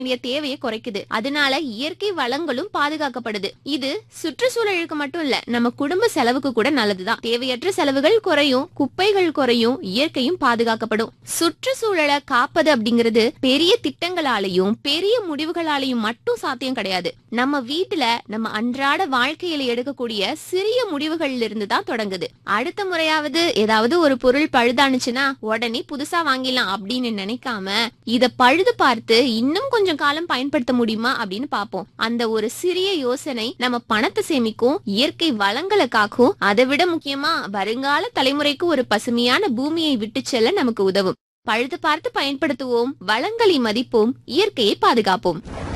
வேண்டிய தேவையை குறைக்குது அதனால இயற்கை வளங்களும் பாதுகாக்கப்படுது இது சுற்றுச்சூழலுக்கு மட்டும் இல்ல நம்ம குடும்ப செலவுக்கு கூட நல்லதுதான் தேவையற்ற செலவுகள் குறையும் குப்பைகள் குறையும் இயற்கையும் பாதுகாக்கப்படும் சுற்றுச்சூழலை காப்பது அப்படிங்கிறது பெரிய திட்டங்களாலையும் பெரிய முடிவுகளாலையும் மட்டும் சாத்தியம் கிடையாது நம்ம வீட்டுல நம்ம அன்றாட வாழ்க்கையில எடுக்கக்கூடிய சிறிய முடிவுகள்ல இருந்து தான் தொடங்குது அடுத்த முறையாவது ஏதாவது ஒரு பொருள் பழுதானுச்சுன்னா உடனே புதுசா வாங்கிடலாம் அப்படின்னு நினைக்காம இத பழுது பார்த்து இன்னும் கொஞ்சம் காலம் பயன்படுத்த முடியுமா அப்படின்னு பாப்போம் அந்த ஒரு சிறிய யோசனை நம்ம பணத்தை சேமிக்கும் இயற்கை வளங்களை காக்கும் அதை விட முக்கியமா வருங்கால தலைமுறைக்கு ஒரு பசுமையான பூமியை விட்டு செல்ல நமக்கு உதவும் பழுது பார்த்து பயன்படுத்துவோம் வளங்களை மதிப்போம் இயற்கையை பாதுகாப்போம்